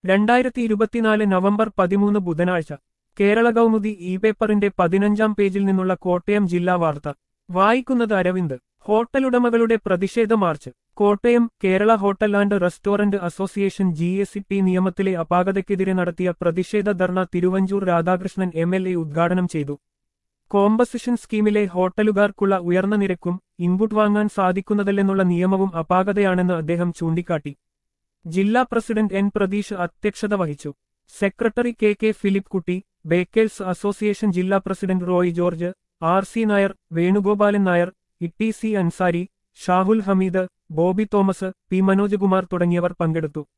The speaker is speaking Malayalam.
രണ്ടായിരത്തി ഇരുപത്തിനാല് നവംബർ പതിമൂന്ന് ബുധനാഴ്ച കേരള കൗമുദി ഇ പേപ്പറിന്റെ പതിനഞ്ചാം പേജിൽ നിന്നുള്ള കോട്ടയം ജില്ലാ വാർത്ത വായിക്കുന്നത് അരവിന്ദ് ഹോട്ടലുടമകളുടെ പ്രതിഷേധ march Kottayam Kerala hotel and restaurant association G S C T നിയമത്തിലെ അപാകതയ്ക്കെതിരെ നടത്തിയ പ്രതിഷേധ ധർണ Thiruvanchoor Radhakrishnan M L A ഉദ്ഘാടനം ചെയ്തു കോമ്പസിഷൻ സ്കീമിലെ ഹോട്ടലുകാർക്കുള്ള ഉയർന്ന നിരക്കും ഇൻപുട്ട് വാങ്ങാൻ സാധിക്കുന്നതല്ലെന്നുള്ള നിയമവും അപാകതയാണെന്ന് അദ്ദേഹം ചൂണ്ടിക്കാട്ടി ജില്ലാ പ്രസിഡന്റ് എൻ പ്രതീഷ് അധ്യക്ഷത വഹിച്ചു secretary K K Philip Kutty bakers association ജില്ലാ president Roy George R C Nair Venugopalan Nair Itty C Ansari Shahul Hameed Bobby Thomas P Manojkumar തുടങ്ങിയവർ പങ്കെടുത്തു